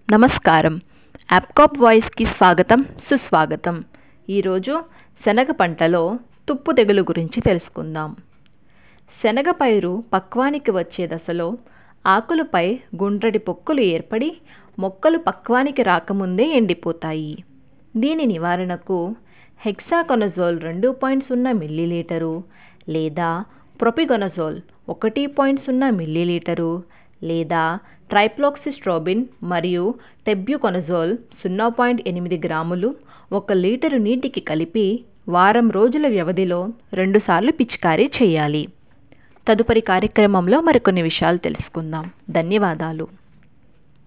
నమస్కారం యాప్కాప్ వాయిస్కి స్వాగతం సుస్వాగతం ఈరోజు శనగ పంటలో తుప్పు తెగులు గురించి తెలుసుకుందాం శనగ పైరు పక్వానికి వచ్చే దశలో ఆకులపై గుండ్రటి పొక్కులు ఏర్పడి మొక్కలు పక్వానికి రాకముందే ఎండిపోతాయి దీని నివారణకు హెక్సాకొనజోల్ రెండు పాయింట్ సున్నా మిల్లీలీటరు లేదా ప్రొపిగొనజోల్ ఒకటి పాయింట్ సున్నా మిల్లీలీటరు లేదా ట్రైప్లోక్సిస్ట్రోబిన్ మరియు టెబ్యూకొనజోల్ సున్నా పాయింట్ ఎనిమిది గ్రాములు ఒక లీటరు నీటికి కలిపి వారం రోజుల వ్యవధిలో రెండుసార్లు పిచికారీ చేయాలి తదుపరి కార్యక్రమంలో మరికొన్ని విషయాలు తెలుసుకుందాం ధన్యవాదాలు